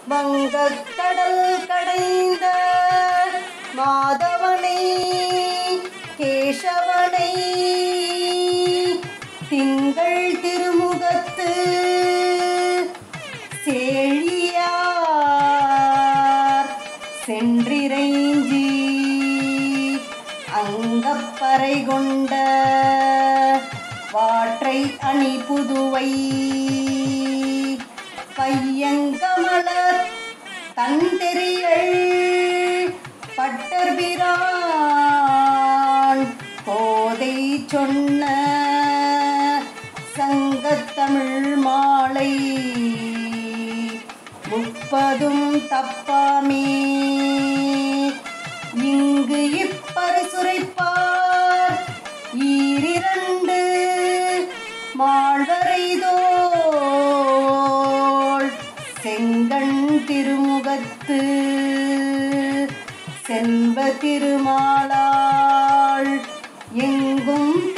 வங்கக் கடல் கடைந்த மாதவனை கேசவனை திங்கள் திருமுகத்து சேழியார் சென்றிரைஞ்சி அங்கப்பறை கொண்ட வாற்றை அணி புதுவை பையங்கமலர் தந்தெறியள் பட்டர்பிரான் கோதை சொன்ன சங்கத்தமிழ் மாலை முப்பதும் தப்பாமே இங்கு இப்பரிசுரைப்பார் ஈரிரண்டு மாழ்வரைதோள் செங்கண் திருமுகத்து செல்வ திருமாலாள் எங்கும்